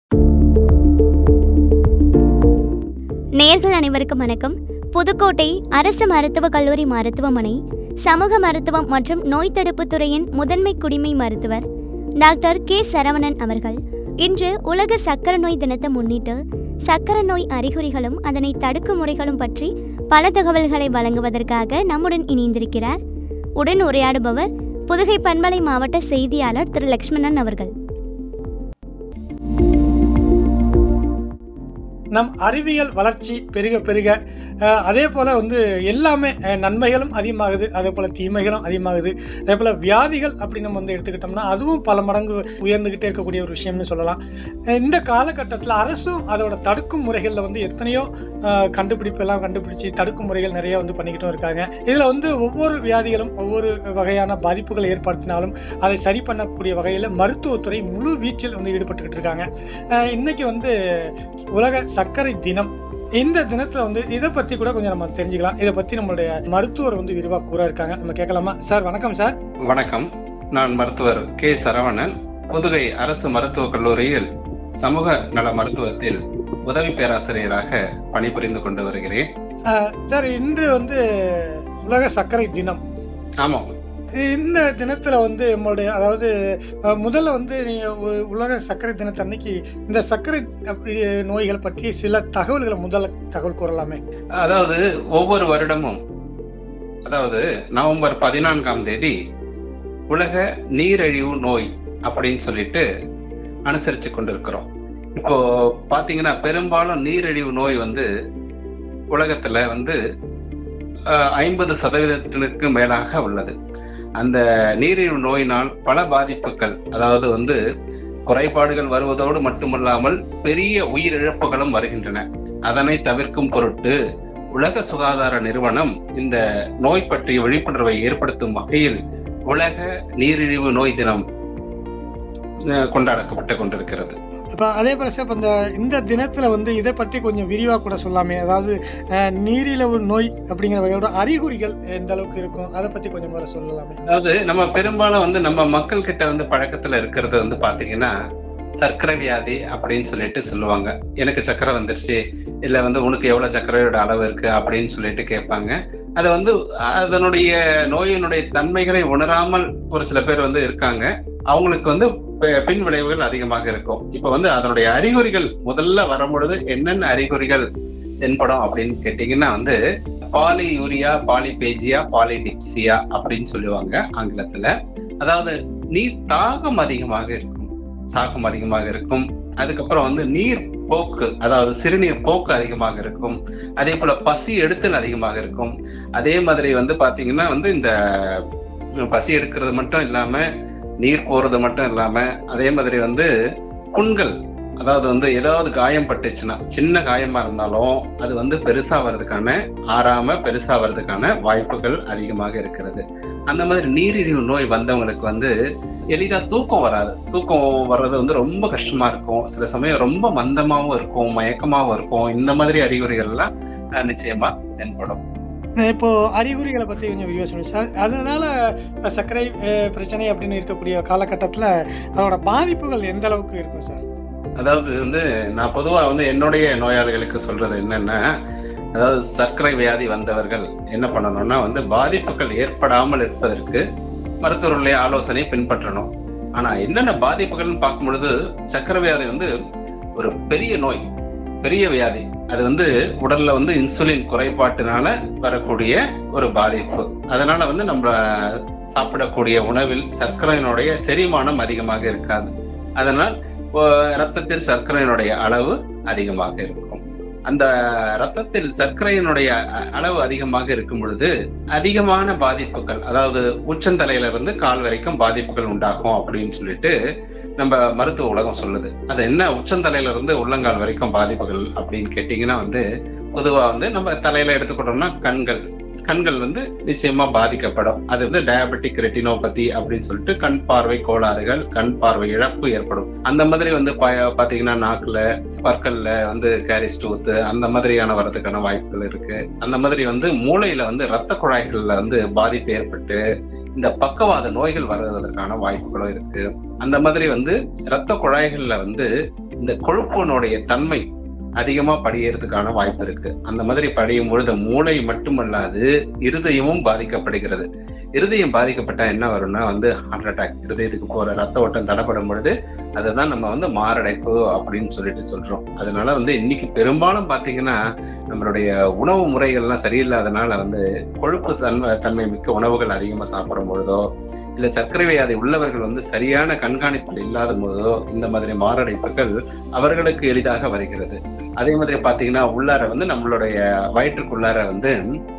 நேர்கள் அனைவருக்கும் வணக்கம் புதுக்கோட்டை அரசு மருத்துவக் கல்லூரி மருத்துவமனை சமூக மருத்துவம் மற்றும் நோய் தடுப்புத் துறையின் முதன்மை குடிமை மருத்துவர் டாக்டர் கே சரவணன் அவர்கள் இன்று உலக சக்கர நோய் தினத்தை முன்னிட்டு சக்கர நோய் அறிகுறிகளும் அதனை தடுக்கும் முறைகளும் பற்றி பல தகவல்களை வழங்குவதற்காக நம்முடன் இணைந்திருக்கிறார் உடன் உரையாடுபவர் புதுகை பண்பலை மாவட்ட செய்தியாளர் திரு லக்ஷ்மணன் அவர்கள் நம் அறிவியல் வளர்ச்சி பெருக பெருக அஹ், அதே போல் வந்து எல்லாமே அஹ், நன்மைகளும் அதிகமாகுது அதே போல் தீமைகளும் அதிகமாகுது அதே போல் வியாதிகள் அப்படி நம்ம வந்து எடுத்துக்கிட்டோம்னா அதுவும் பல மடங்கு உயர்ந்துக்கிட்டே இருக்கக்கூடிய ஒரு விஷயம்னு சொல்லலாம் அஹ், இந்த காலகட்டத்தில் அரசும் அதோட தடுக்கும் முறைகளில் வந்து எத்தனையோ அஹ், கண்டுபிடிப்பெல்லாம் கண்டுபிடிச்சு தடுக்கும் முறைகள் நிறைய வந்து பண்ணிக்கிட்டும் இருக்காங்க இதில் வந்து ஒவ்வொரு வியாதிகளும் ஒவ்வொரு வகையான பாதிப்புகளை ஏற்படுத்தினாலும் அதை சரி பண்ணக்கூடிய வகையில் மருத்துவத்துறை முழு வீச்சில் வந்து ஈடுபட்டுக்கிட்டு இருக்காங்க அஹ், இன்னைக்கு வந்து உலக சர்க்கரை தினம் இந்த தினத்துல வந்து இதை பத்தி கூட கொஞ்சம் நம்ம தெரிஞ்சுக்கலாம் இதை பத்தி நம்மளுடைய மருத்துவர் வந்து விரிவா கூற இருக்காங்க நம்ம கேட்கலாமா சார் வணக்கம் சார் வணக்கம் நான் மருத்துவர் கே சரவணன் புதுகை அரசு மருத்துவக் கல்லூரியில் சமூக நல மருத்துவத்தில் உதவி பேராசிரியராக பணிபுரிந்து கொண்டு வருகிறேன் அஹ், சார் இன்று வந்து உலக சர்க்கரை தினம் ஆமாம் இந்த தினத்துல வந்து நம்மளுடைய அதாவது அஹ், முதல்ல வந்து நீங்க உ- உலக சர்க்கரை தினத்தன்னைக்கு இந்த சர்க்கரை அப்படி நோய்கள் பற்றி சில தகவல்களை முதல்ல தகவல் கூறலாமே அதாவது ஒவ்வொரு வருடமும் அதாவது நவம்பர் பதினான்காம் தேதி உலக நீரிழிவு நோய் அப்படின்னு சொல்லிட்டு அனுசரிச்சு கொண்டிருக்கிறோம் இப்போ பாத்தீங்கன்னா பெரும்பாலும் நீரிழிவு நோய் வந்து உலகத்துல வந்து ஐம்பது சதவீதத்திற்கு மேலாக உள்ளது அந்த நீரிழிவு நோயினால் பல பாதிப்புகள் அதாவது வந்து குறைபாடுகள் வருவதோடு மட்டுமல்லாமல் பெரிய உயிரிழப்புகளும் வருகின்றன அதனை தவிர்க்கும் பொருட்டு உலக சுகாதார நிறுவனம் இந்த நோய் பற்றிய விழிப்புணர்வை ஏற்படுத்தும் வகையில் உலக நீரிழிவு நோய் தினம் அஹ், கொண்டாடப்பட்டு கொண்டிருக்கிறது இப்போ அதே போல சார் இப்ப இந்த இந்த தினத்துல வந்து இதை பற்றி கொஞ்சம் விரிவா கூட சொல்லாமே அதாவது அஹ், நீரிழிவு நோய் அப்படிங்கிற வகையோட அறிகுறிகள் எந்த அளவுக்கு இருக்கும் அதை பத்தி கொஞ்சம் முதல்ல சொல்லலாமே அதாவது நம்ம பெரும்பாலும் வந்து நம்ம மக்கள் கிட்ட வந்து பழக்கத்துல இருக்கிறது வந்து பாத்தீங்கன்னா சர்க்கரை வியாதி அப்படின்னு சொல்லிட்டு சொல்லுவாங்க எனக்கு சர்க்கரை வந்துருச்சு இல்ல வந்து உனக்கு எவ்வளவு சர்க்கரையோட அளவு இருக்கு அப்படின்னு சொல்லிட்டு கேட்பாங்க அது வந்து அதனுடைய நோயினுடைய தன்மைகளை உணராமல் ஒரு சில பேர் வந்து இருக்காங்க அவங்களுக்கு வந்து பி- பின் விளைவுகள் அதிகமாக இருக்கும் இப்ப வந்து அதனுடைய அறிகுறிகள் முதல்ல வரும்பொழுது என்னென்ன அறிகுறிகள் தென்படும் அப்படின்னு கேட்டீங்கன்னா வந்து பாலி யூரியா பாலிபேஜியா பாலிடிப்சியா அப்படின்னு சொல்லுவாங்க ஆங்கிலத்துல அதாவது நீர் தாகம் அதிகமாக இருக்கும் தாகம் அதிகமாக இருக்கும் அதுக்கப்புறம் வந்து நீர் போக்கு அதாவது சிறுநீர் போக்கு அதிகமாக இருக்கும் அதே போல பசி எடுத்தல் அதிகமாக இருக்கும் அதே மாதிரி வந்து பாத்தீங்கன்னா வந்து இந்த பசி எடுக்கிறது மட்டும் இல்லாம நீர் போறது மட்டும் இல்லாம அதே மாதிரி வந்து புண்கள் அதாவது வந்து ஏதாவது காயம் பட்டுச்சுன்னா சின்ன காயமா இருந்தாலும் அது வந்து பெருசா வர்றதுக்கான ஆறாம பெருசா வர்றதுக்கான வாய்ப்புகள் அதிகமாக இருக்கிறது அந்த மாதிரி நீரிழிவு நோய் வந்தவங்களுக்கு வந்து எளிதா தூக்கம் வராது தூக்கம் வர்றது வந்து ரொம்ப கஷ்டமா இருக்கும் சில சமயம் ரொம்ப மந்தமாவும் இருக்கும் மயக்கமாவும் இருக்கும் இந்த மாதிரி அறிகுறிகள் எல்லாம் அஹ், நிச்சயமா தென்படும் இப்போ அறிகுறிகளை பத்தி கொஞ்சம் விரிவா சொல்லுங்க சார் அதனால இப்ப சர்க்கரை அஹ், பிரச்சனை அப்படின்னு இருக்கக்கூடிய காலகட்டத்துல அதோட பாதிப்புகள் எந்த அளவுக்கு இருக்கும் சார் அதாவது வந்து நான் பொதுவா வந்து என்னுடைய நோயாளிகளுக்கு சொல்றது என்னன்னா அதாவது சர்க்கரை வியாதி வந்தவர்கள் என்ன பண்ணணும்னா வந்து பாதிப்புகள் ஏற்படாமல் இருப்பதற்கு மருத்துவர்களுடைய ஆலோசனை பின்பற்றணும் ஆனா என்னென்ன பாதிப்புகள்னு பார்க்கும் பொழுது சர்க்கரை வியாதி வந்து ஒரு பெரிய நோய் பெரிய வியாதி அது வந்து உடல்ல வந்து இன்சுலின் குறைபாட்டினால வரக்கூடிய ஒரு பாதிப்பு அதனால வந்து நம்ம சாப்பிடக்கூடிய உணவில் சர்க்கரையினுடைய செரிமானம் அதிகமாக இருக்காது அதனால் இப்போ ரத்தத்தில் சர்க்கரையினுடைய அளவு அதிகமாக இருக்கும் அந்த ரத்தத்தில் சர்க்கரையினுடைய அ- அளவு அதிகமாக இருக்கும் பொழுது அதிகமான பாதிப்புகள் அதாவது உச்சந்தலையில இருந்து கால் வரைக்கும் பாதிப்புகள் உண்டாகும் அப்படின்னு சொல்லிட்டு நம்ம மருத்துவ உலகம் சொல்லுது அது என்ன உச்சந்தலையில இருந்து உள்ளங்கால் வரைக்கும் பாதிப்புகள் அப்படின்னு கேட்டீங்கன்னா வந்து பொதுவா வந்து நம்ம தலையில எடுத்துக்கிட்டோம்னா கண்கள் கண்கள் வந்து நிச்சயமா பாதிக்கப்படும் அது வந்து டயபெட்டிக் ரெட்டினோபதி அப்படின்னு சொல்லிட்டு கண் பார்வை கோளாறுகள் கண் பார்வை இழப்பு ஏற்படும் அந்த மாதிரி வந்து பா- பாத்தீங்கன்னா நாக்குல பற்கள்ல வந்து கேரிஸ் டூத் அந்த மாதிரியான வரதுக்கான வாய்ப்புகள் இருக்கு அந்த மாதிரி வந்து மூளையில வந்து ரத்த குழாய்கள்ல வந்து பாதிப்பு ஏற்பட்டு இந்த பக்கவாத நோய்கள் வருவதற்கான வாய்ப்புகளும் இருக்கு அந்த மாதிரி வந்து ரத்த குழாய்கள்ல வந்து இந்த கொழுப்பினுடைய தன்மை அதிகமா படியறதுக்கான வாய்ப்பு இருக்கு அந்த மாதிரி படியும் பொழுது மூளை மட்டுமல்லாது இருதயமும் பாதிக்கப்படுகிறது இருதயம் பாதிக்கப்பட்டா என்ன வரும்னா வந்து ஹார்ட் அட்டாக் இருதயத்துக்கு போற ரத்த ஓட்டம் தடைப்படும் பொழுது அதுதான் நம்ம வந்து மாரடைப்பு அப்படின்னு சொல்லிட்டு சொல்றோம் அதனால வந்து இன்னைக்கு பெரும்பாலும் பாத்தீங்கன்னா நம்மளுடைய உணவு முறைகள்லாம் சரியில்லாதனால வந்து கொழுப்பு தன்மை தன்மை மிக்க உணவுகள் அதிகமா சாப்பிடும் பொழுதோ இல்ல சர்க்கரை வியாதி உள்ளவர்கள் வந்து சரியான கண்காணிப்பில் இல்லாத போதோ இந்த மாதிரி மாரடைப்புகள் அவர்களுக்கு எளிதாக வருகிறது அதே மாதிரி பாத்தீங்கன்னா உள்ளார வந்து நம்மளுடைய வயிற்றுக்குள்ளார வந்து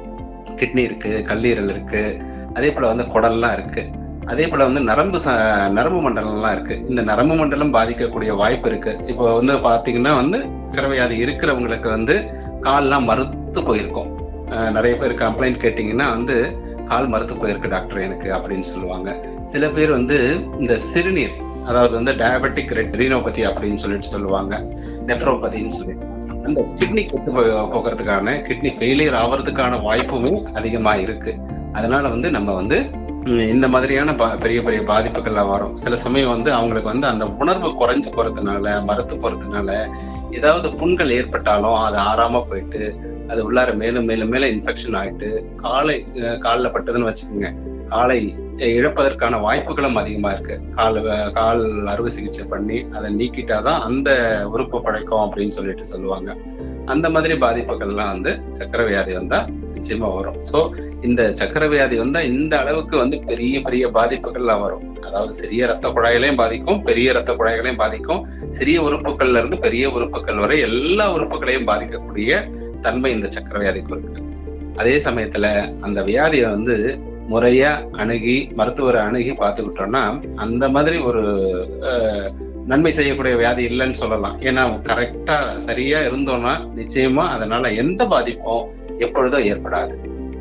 கிட்னி இருக்கு கல்லீரல் இருக்கு அதே போல வந்து குடல்லாம் இருக்கு அதே போல வந்து நரம்பு ச நரம்பு மண்டலம்லாம் இருக்கு இந்த நரம்பு மண்டலம் பாதிக்கக்கூடிய வாய்ப்பு இருக்கு இப்போ வந்து பாத்தீங்கன்னா வந்து சர்க்கரை வியாதி இருக்கிறவங்களுக்கு வந்து கால்லாம் மறுத்து போயிருக்கும் அஹ் நிறைய பேர் கம்ப்ளைண்ட் கேட்டீங்கன்னா வந்து கால் மறுத்து போயிருக்கு டாக்டர் எனக்கு அப்படின்னு சொல்லுவாங்க சில பேர் வந்து இந்த சிறுநீர் அதாவது வந்து டயபெட்டிக் ரெட்டினோபதி அப்படின்னு சொல்லிட்டு சொல்லுவாங்க நெஃப்ரோபதின்னு சொல்லி அந்த கிட்னி கெட்டு போ- போகிறதுக்கான கிட்னி ஃபெயிலியர் ஆகிறதுக்கான வாய்ப்புமே அதிகமா இருக்கு அதனால வந்து நம்ம வந்து ம், இந்த மாதிரியான பா- பெரிய பெரிய பாதிப்புகள்லாம் வரும் சில சமயம் வந்து அவங்களுக்கு வந்து அந்த உணர்வு குறைஞ்சு போறதுனால மறுத்து போறதுனால ஏதாவது புண்கள் ஏற்பட்டாலும் அது ஆறாம போயிட்டு அது உள்ளார மேலும் மேலும் மேலும் இன்ஃபெக்ஷன் ஆயிட்டு காலை அஹ், கால்ல பட்டதுன்னு வச்சுக்கோங்க காலை இழப்பதற்கான வாய்ப்புகளும் அதிகமா இருக்கு கால் வ- கால் அறுவை சிகிச்சை பண்ணி அதை நீக்கிட்டாதான் அந்த உறுப்பு படைக்கும் அப்படின்னு சொல்லிட்டு சொல்லுவாங்க அந்த மாதிரி பாதிப்புகள்லாம் வந்து சக்கரை வியாதி வந்தா நிச்சயமா வரும் சோ இந்த சக்கரை வியாதி வந்தா இந்த அளவுக்கு வந்து பெரிய பெரிய பாதிப்புகள்லாம் வரும் அதாவது சிறிய ரத்த குழாய்களையும் பாதிக்கும் பெரிய ரத்த குழாய்களையும் பாதிக்கும் சிறிய உறுப்புகள்ல இருந்து பெரிய உறுப்புகள் வரை எல்லா உறுப்புகளையும் பாதிக்கக்கூடிய தன்மை இந்த சக்கரை வியாதிக்கு இருக்கு அதே சமயத்துல அந்த வியாதியை வந்து முறையா அணுகி மருத்துவரை அணுகி பார்த்துக்கிட்டோம்னா அந்த மாதிரி ஒரு அஹ், நன்மை செய்யக்கூடிய வியாதி இல்லைன்னு சொல்லலாம் ஏன்னா கரெக்டா சரியா இருந்தோம்னா நிச்சயமா அதனால எந்த பாதிப்பும் எப்பொழுதும் ஏற்படாது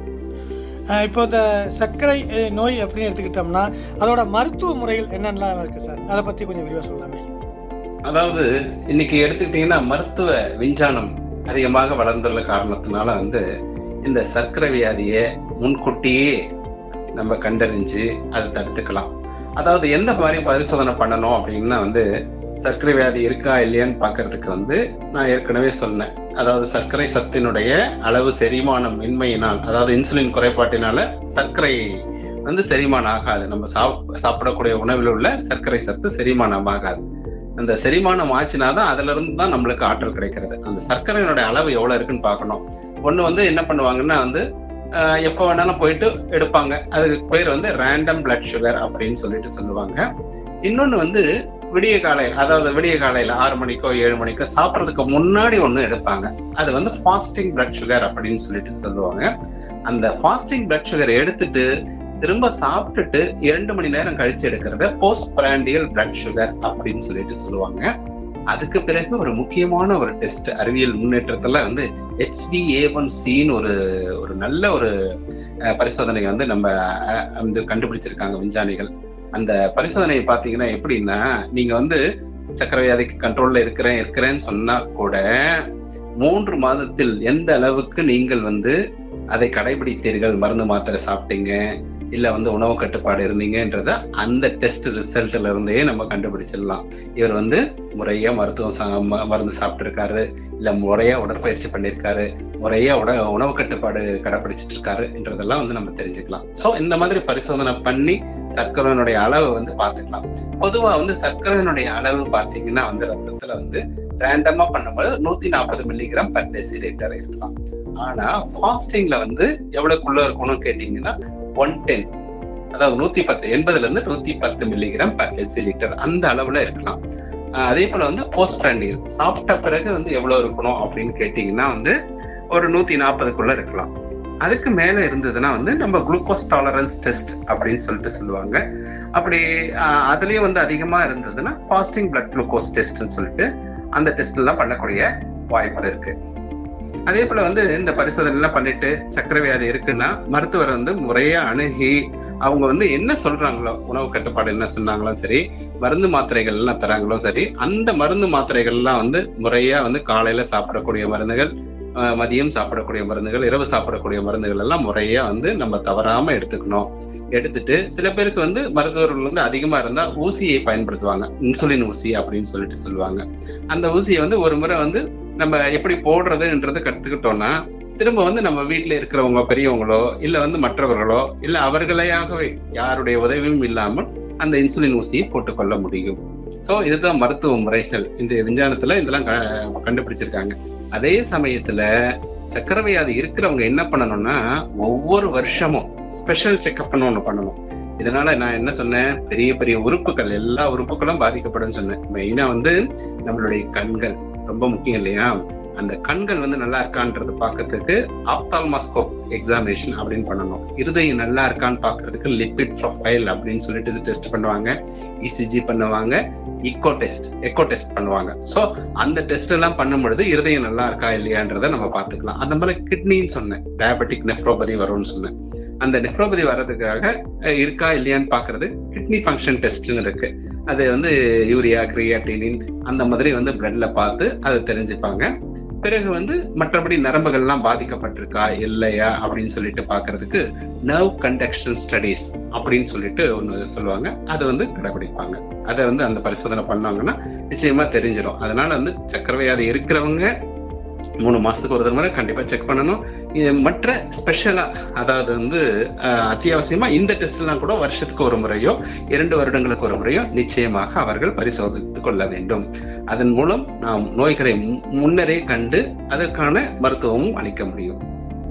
அஹ் இப்போ இந்த சர்க்கரை அஹ், நோய் அப்படின்னு எடுத்துக்கிட்டோம்னா அதோட மருத்துவ முறைகள் என்னென்னலாம் இருக்கு சார் அதை பத்தி கொஞ்சம் விரிவா சொல்லலாமே அதாவது இன்னைக்கு எடுத்துக்கிட்டீங்கன்னா மருத்துவ விஞ்ஞானம் அதிகமாக வளர்ந்துள்ள காரணத்தினால வந்து இந்த சர்க்கரை வியாதியை முன்கூட்டியே நம்ம கண்டறிஞ்சு அதை தடுத்துக்கலாம் அதாவது எந்த மாதிரி பரிசோதனை பண்ணணும் அப்படின்னா வந்து சர்க்கரை வியாதி இருக்கா இல்லையான்னு பார்க்கிறதுக்கு வந்து நான் ஏற்கனவே சொன்னேன் அதாவது சர்க்கரை சத்தினுடைய அளவு செரிமானம் இன்மையினால் அதாவது இன்சுலின் குறைபாட்டினால சர்க்கரை வந்து செரிமானம் ஆகாது நம்ம சாப் சாப்பிடக்கூடிய உணவில் உள்ள சர்க்கரை சத்து செரிமானம் ஆகாது அந்த செரிமானம் ஆச்சுனாதான் அதுல இருந்து தான் நம்மளுக்கு ஆற்றல் கிடைக்கிறது அந்த சர்க்கரையினுடைய அளவு எவ்வளவு இருக்குன்னு பார்க்கணும் ஒண்ணு வந்து என்ன பண்ணுவாங்கன்னா வந்து ஆஹ் எப்ப வேணாலும் போயிட்டு எடுப்பாங்க அதுக்கு பேர் வந்து ரேண்டம் பிளட் சுகர் அப்படின்னு சொல்லிட்டு சொல்லுவாங்க இன்னொன்னு வந்து விடிய காலை அதாவது விடிய காலையில ஆறு மணிக்கோ ஏழு மணிக்கோ சாப்பிடறதுக்கு முன்னாடி ஒண்ணு எடுப்பாங்க அது வந்து ஃபாஸ்டிங் பிளட் சுகர் அப்படின்னு சொல்லிட்டு சொல்லுவாங்க அந்த ஃபாஸ்டிங் பிளட் சுகர் எடுத்துட்டு திரும்ப சாப்பிட்டுட்டு இரண்டு மணி நேரம் கழிச்சு எடுக்கிறத போஸ்ட் பிராண்டியல் பிளட் சுகர் அப்படின்னு சொல்லிட்டு சொல்லுவாங்க அதுக்கு பிறகு ஒரு முக்கியமான ஒரு டெஸ்ட் அறிவியல் முன்னேற்றத்துல வந்து ஹெச்பிஏ ஒன் சின்னு ஒரு ஒரு நல்ல ஒரு அஹ், பரிசோதனை வந்து நம்ம அஹ், வந்து கண்டுபிடிச்சிருக்காங்க விஞ்ஞானிகள் அந்த பரிசோதனை பாத்தீங்கன்னா எப்படின்னா நீங்க வந்து சக்கரை வியாதிக்கு கண்ட்ரோல்ல இருக்கிறேன் இருக்கிறேன்னு சொன்னா கூட மூன்று மாதத்தில் எந்த அளவுக்கு நீங்கள் வந்து அதை கடைபிடித்தீர்கள் மருந்து மாத்திரை சாப்பிட்டீங்க இல்ல வந்து உணவு கட்டுப்பாடு இருந்தீங்கன்றத அந்த டெஸ்ட் ரிசல்ட்ல இருந்தே நம்ம கண்டுபிடிச்சிடலாம் இவர் வந்து முறையா மருத்துவம் சா- ம- மருந்து சாப்பிட்டிருக்காரு இல்ல முறையா உடற்பயிற்சி பண்ணிருக்காரு முறையா உட உணவு கட்டுப்பாடு கடைபிடிச்சிட்டு இருக்காரு என்றதெல்லாம் வந்து நம்ம தெரிஞ்சுக்கலாம் சோ இந்த மாதிரி பரிசோதனை பண்ணி சர்க்கரையினுடைய அளவு வந்து பாத்துக்கலாம் பொதுவா வந்து சர்க்கரையினுடைய அளவு பாத்தீங்கன்னா வந்து ரத்தத்துல வந்து ரேண்டமா பண்ணும்போது நூத்தி நாற்பது மில்லிகிராம் பர் டெசிலிட்டர் இருக்கலாம் ஆனா ஃபாஸ்டிங்ல வந்து எவ்வளவுக்குள்ள இருக்கணும்னு கேட்டீங்கன்னா ஒன் டென் அதாவது நூத்தி பத்து எண்பதுல இருந்து நூத்தி பத்து மில்லிகிராம் பர் டெசிலிட்டர் அந்த அளவுல இருக்கலாம் ஆஹ் அதே போல வந்து போஸ்ட் பிராண்டியல் சாப்பிட்ட பிறகு வந்து எவ்வளவு இருக்கணும் அப்படின்னு கேட்டீங்கன்னா வந்து ஒரு நூத்தி நாற்பதுக்குள்ள இருக்கலாம் அதுக்கு மேல இருந்ததுன்னா வந்து நம்ம குளுக்கோஸ் டாலரன்ஸ் டெஸ்ட் அப்படின்னு சொல்லிட்டு சொல்லுவாங்க அப்படி ஆஹ் அதுலயே வந்து அதிகமா இருந்ததுன்னா ஃபாஸ்டிங் பிளட் குளுக்கோஸ் டெஸ்ட்னு சொல்லிட்டு அந்த டெஸ்ட் எல்லாம் பண்ணக்கூடிய வாய்ப்பு இருக்கு அதே போல வந்து இந்த பரிசோதனை எல்லாம் பண்ணிட்டு சக்கரை வியாதி இருக்குன்னா மருத்துவர் வந்து முறையா அணுகி அவங்க வந்து என்ன சொல்றாங்களோ உணவு கட்டுப்பாடு என்ன சொன்னாங்களோ சரி மருந்து மாத்திரைகள் எல்லாம் தராங்களோ சரி அந்த மருந்து மாத்திரைகள் எல்லாம் வந்து முறையா வந்து காலையில சாப்பிடக்கூடிய மருந்துகள் அஹ், மதியம் சாப்பிடக்கூடிய மருந்துகள் இரவு சாப்பிடக்கூடிய மருந்துகள் எல்லாம் முறையா வந்து நம்ம தவறாம எடுத்துக்கணும் எடுத்துட்டு சில பேருக்கு வந்து மருத்துவர்கள் வந்து அதிகமா இருந்தா ஊசியை பயன்படுத்துவாங்க இன்சுலின் ஊசி அப்படின்னு சொல்லிட்டு சொல்லுவாங்க அந்த ஊசியை வந்து ஒரு முறை வந்து நம்ம எப்படி போடுறதுன்றதை கத்துக்கிட்டோம்னா திரும்ப வந்து நம்ம வீட்ல இருக்கிறவங்க பெரியவங்களோ இல்ல வந்து மற்றவர்களோ இல்ல அவர்களையாகவே யாருடைய உதவியும் இல்லாமல் அந்த இன்சுலின் ஊசியை போட்டுக்கொள்ள முடியும் சோ இதுதான் மருத்துவ முறைகள் இன்றைய விஞ்ஞானத்துல இதெல்லாம் க- கண்டுபிடிச்சிருக்காங்க அதே சமயத்துல சக்கரை வியாதி இருக்கிறவங்க என்ன பண்ணணும்னா ஒவ்வொரு வருஷமும் ஸ்பெஷல் செக்அப்னு ஒண்ணு பண்ணணும் இதனால நான் என்ன சொன்னேன் பெரிய பெரிய உறுப்புகள் எல்லா உறுப்புகளும் பாதிக்கப்படும் சொன்னேன் மெயினா வந்து நம்மளுடைய கண்கள் ரொம்ப முக்கியம் இல்லையா அந்த கண்கள் வந்து நல்லா இருக்கான்றது பார்க்கறதுக்கு ஆப்தால்மாஸ்கோப் எக்ஸாமினேஷன் அப்படின்னு பண்ணணும் இருதயம் நல்லா இருக்கான்னு பார்க்கறதுக்கு லிபிட் ப்ரொஃபைல் அப்படின்னு சொல்லிட்டு டெஸ்ட் பண்ணுவாங்க இசிஜி பண்ணுவாங்க இக்கோ டெஸ்ட் எக்கோ டெஸ்ட் பண்ணுவாங்க சோ அந்த டெஸ்ட் எல்லாம் பண்ணும் பொழுது இருதயம் நல்லா இருக்கா இல்லையான்றத நம்ம பார்த்துக்கலாம் அந்த மாதிரி கிட்னின்னு சொன்னேன் டயபெட்டிக் நெஃப்ரோபதி வரும்னு சொன்னேன் அந்த நெஃப்ரோபதி வர்றதுக்காக அஹ், இருக்கா இல்லையான்னு பாக்குறது கிட்னி ஃபங்க்ஷன் டெஸ்ட்னு இருக்கு அது வந்து யூரியா கிரியாட்டினின் அந்த மாதிரி வந்து பிளட்ல பார்த்து அதை தெரிஞ்சுப்பாங்க பிறகு வந்து மற்றபடி நரம்புகள்லாம் பாதிக்கப்பட்டிருக்கா இல்லையா அப்படின்னு சொல்லிட்டு பாக்குறதுக்கு நர்வ் கண்டக்ஷன் ஸ்டடீஸ் அப்படின்னு சொல்லிட்டு ஒண்ணு சொல்லுவாங்க அதை வந்து கடைபிடிப்பாங்க அதை வந்து அந்த பரிசோதனை பண்ணாங்கன்னா நிச்சயமா தெரிஞ்சிடும் அதனால வந்து சக்கரை வியாதி இருக்கிறவங்க மூணு மாசத்துக்கு ஒரு தடவை கண்டிப்பா செக் பண்ணணும் இது மற்ற ஸ்பெஷலா அதாவது வந்து அஹ், அத்தியாவசியமா இந்த டெஸ்ட் எல்லாம் கூட வருஷத்துக்கு ஒரு முறையோ இரண்டு வருடங்களுக்கு ஒரு முறையோ நிச்சயமாக அவர்கள் பரிசோதித்துக் கொள்ள வேண்டும் அதன் மூலம் நாம் நோய்களை மு- முன்னரே கண்டு அதற்கான மருத்துவமும் அளிக்க முடியும்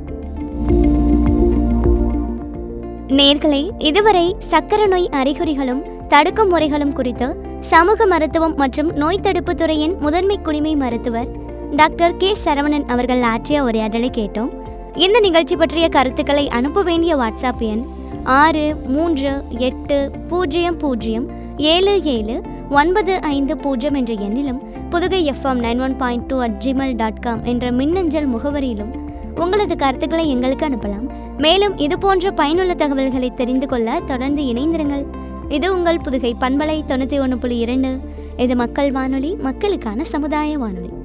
நேர்களே இதுவரை சக்கரை நோய் அறிகுறிகளும் தடுக்கும் முறைகளும் குறித்து சமூக மருத்துவம் மற்றும் நோய் தடுப்பு துறையின் முதன்மை குடிமை மருத்துவர் டாக்டர் கே சரவணன் அவர்கள் ஆற்றிய உரையாடலை கேட்டோம் இந்த நிகழ்ச்சி பற்றிய கருத்துக்களை அனுப்ப வேண்டிய வாட்ஸ்அப் எண் ஆறு மூன்று எட்டு பூஜ்ஜியம் பூஜ்ஜியம் ஏழு ஏழு ஒன்பது ஐந்து பூஜ்ஜியம் என்ற எண்ணிலும் Pudugai FM nine one point two at Gmail dot com என்ற மின்னஞ்சல் முகவரியிலும் உங்களது கருத்துக்களை எங்களுக்கு அனுப்பலாம் மேலும் இது போன்ற பயனுள்ள தகவல்களை தெரிந்து கொள்ள தொடர்ந்து இணைந்திருங்கள் இது உங்கள் புதுகை பண்பலை தொண்ணூற்றி ஒன்று புள்ளி இரண்டு இது மக்கள் வானொலி மக்களுக்கான சமுதாய வானொலி